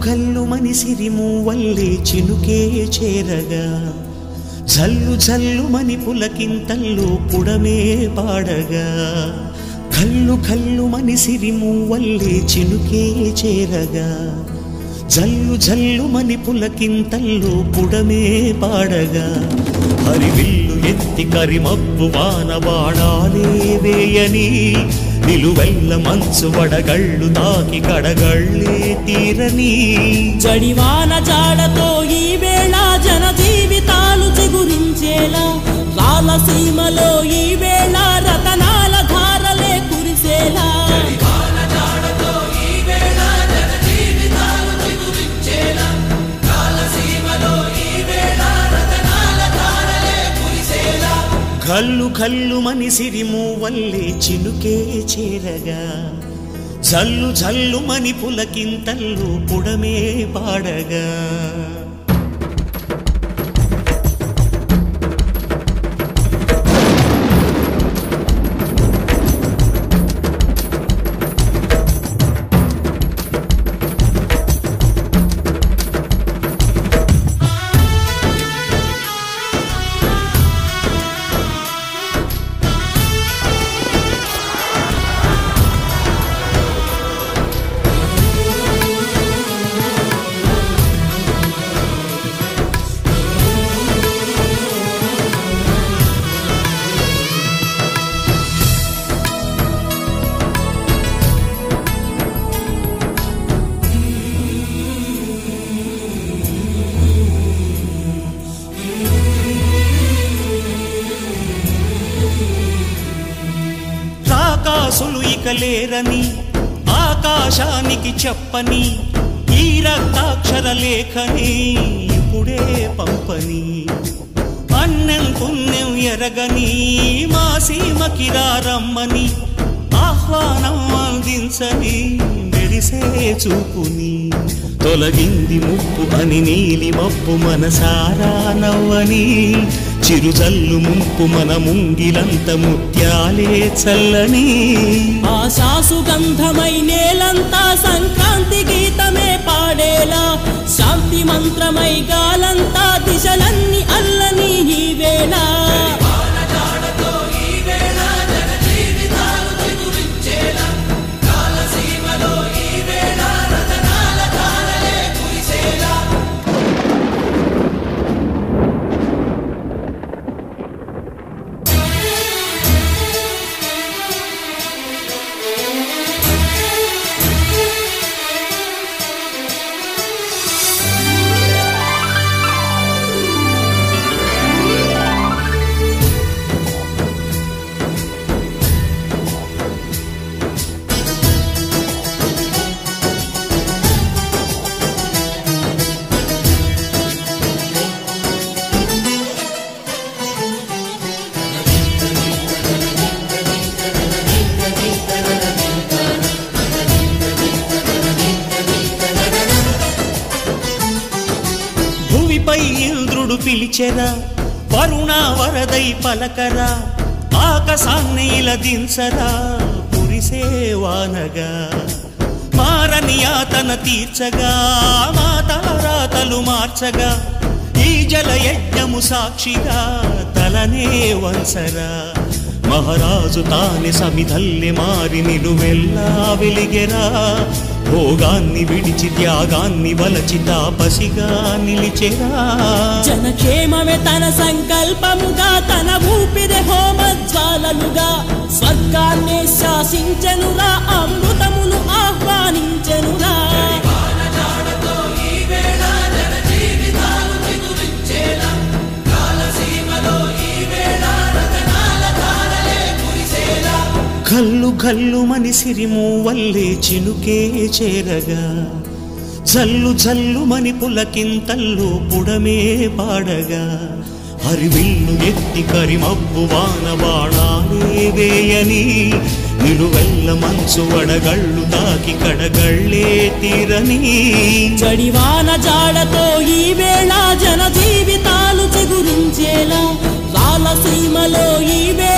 కల్లు మనిసిరిము వల్లే చినుకే చేరగా జల్లు జల్లు మని పులకింతల్లో పుడమే పాడగా కల్లు కల్లు మనిసిరిము వల్లే చినుకే చేరగా జల్లు జల్లు మని పులకింతల్లో పుడమే పాడగా హరివిల్లు ఎత్తి కరిమబ్బు వానవాడాలే వేయని నిలువెల్ల మంచు వడగళ్ళు తాకి కడగళ్ళే తీరని జడివాన జాడతో ఈ వేళ జన జీవితాలు చిగురించేలా రాలసీమలో ఈ వేళ రతనాల ధారలే కురిసేలా కల్లు కల్లు మనిసిరిము వల్లే చినుకే చేరగా జల్లు జల్లు మని పులకింతల్లు పుడమే పాడగా రాకాసులు ఇక లేరని ఆకాశానికి చెప్పని ఈ రక్తాక్షర లేఖని ఇప్పుడే పంపని అన్నం పుణ్యం ఎరగని మా సీమకి రమ్మని ఆహ్వానం అందించని మెరిసే చూపుని తొలగింది ముప్పు అని నీలి మప్పు మనసారా నవ్వని చిరుజల్లు ముంపు మన ముంగిలంత ముత్యాలే చల్లని ఆశాసు గంధమై నేలంతా సంక్రాంతి గీతమే పాడేలా శాంతి మంత్రమై గాలంతా దిశలన్నీ అల్లని ఈ వేళ భూమిపై ఇంద్రుడు పిలిచెరా వరుణ వరదై పలకరా ఆకాశాన్ని ఇలా దించరా కురిసే వానగా మారని యాతన తీర్చగా మా తారాతలు మార్చగా ఈ జల యజ్ఞము సాక్షిగా తలనే వంచరా మహారాజు తానే సమిధల్లె మారి నిలువెల్లా వెలిగెరా భోగాన్ని విడిచి త్యాగాన్ని వలచి తాపసిగా నిలిచెరా జనక్షేమమే తన సంకల్పముగా తన ఊపిరి హోమ జ్వాలలుగా స్వర్గాన్నే శాసించెనురా అమృతమును ఆహ్వానించెనురా కల్లు కల్లు మనిసిరిము వల్లే చినుకే చేరగా జల్లు జల్లు మని పులకింతల్లు పుడమే పాడగా హరివిల్లు ఎత్తి కరిమబ్బు వాన బాణాలే వేయని నిలువెల్ల మంచు వడగళ్ళు తాకి కడగళ్ళే తీరని జడివాన జాడతో ఈ వేళ జన జీవితాలు చిగురించేలా రాలసీమలో ఈ వేళ